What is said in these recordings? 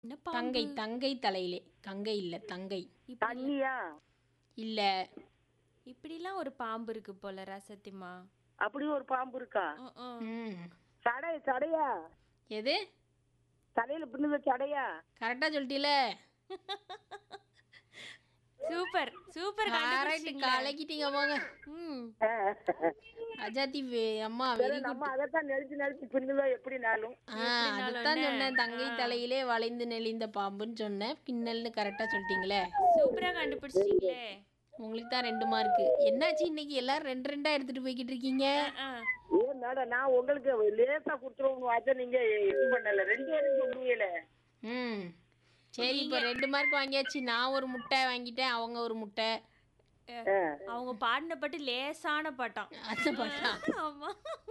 என்ன தங்கை பாம்பு தங்கை தலையிலே கங்கை இல்ல தங்கை இப்படி தண்ணியா இல்ல இப்படிலாம் ஒரு பாம்பு இருக்கு போல ரசத்திமா அப்படி ஒரு பாம்பு இருக்கா ம், ம். ம் சடை சடையா எது தலையில பின்னுத சடையா கரெக்டா சொல்லிட்டீல சூப்பர் சூப்பர் கரெக்ட் கண்டுபிடிச்சிங்களே. கலக்கிட்டீங்க போங்க ம் அஜாத்தி வே- அம்மா சரி, வெரி நம்ம அதைத்தான் நெளிச்சு நெளிச்சு பின்னுதோ எப்படினாலும் அதுதான் சொன்னேன் தங்கை தலையிலே வளைந்து நெளிந்த பாம்புன்னு சொன்னேன் பின்னல்னு கரெக்டா சொல்லிட்டீங்களே சூப்பரா கண்டுபிடிச்சிட்டீங்களே உங்களுக்கு தான் ரெண்டு மார்க்கு என்னாச்சு இன்னைக்கு எல்லாரும் ரெண்டு ரெண்டா எடுத்துட்டு போய்கிட்டு இருக்கீங்க ஆ, ஏன் மேடம் நான் உங்களுக்கு லேசா கொடுத்துருவோம் அதை நீங்க இது பண்ணல ரெண்டு பேரும் சொல்லுவீல ம் சரி இப்போ ரெண்டு மார்க் வாங்கியாச்சு நான் ஒரு முட்டை வாங்கிட்டேன் அவங்க ஒரு முட்டை அவங்க பாடின பாட்டு லேசான பாட்டாம் அந்த பாட்டா ஆமா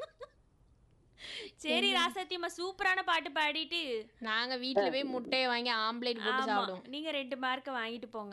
சரி ராசத்தியம்மா சூப்பரான பாட்டு பாடிட்டு நாங்க வீட்ல போய் முட்டையை வாங்கி ஆம்லேட் போட்டு ஆமா சாப்பிடுவோம் நீங்க ரெண்டு மார்க்க வாங்கிட்டு போங்க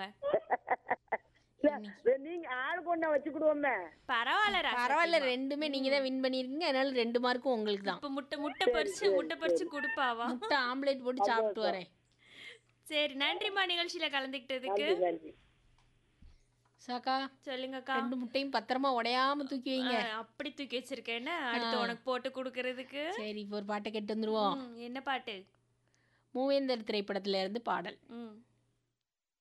நீங்க ஆள் கொண்ட வச்சுக்கிடுவோமே பரவாயில்ல ராசா பரவாயில்ல ரெண்டுமே நீங்க தான் வின் பண்ணிருக்கீங்க அதனால ரெண்டு மார்க்கும் உங்களுக்கு தான் இப்ப முட்டை முட்டை பறிச்சு முட்டை பறிச்சு கொடுப்பாவா முட்டை ஆம்லேட் போட்டு சாப்பிட்டு வரேன் சரி நன்றிம்மா நிகழ்ச்சியில கலந்துக்கிட்டதுக்கு நன்றி சாக்கா சொல்லுங்கக்கா ரெண்டு முட்டையும் பத்திரமா உடையாம தூக்கி வைங்க ஆ, அப்படி தூக்கி வச்சிருக்கேன்னு அடுத்து உனக்கு போட்டு கொடுக்கறதுக்கு சரி இப்போ ஒரு பாட்டை கேட்டு வந்துருவோம் ம், என்ன பாட்டு மூவேந்தர் திரைப்படத்துல இருந்து பாடல் ம்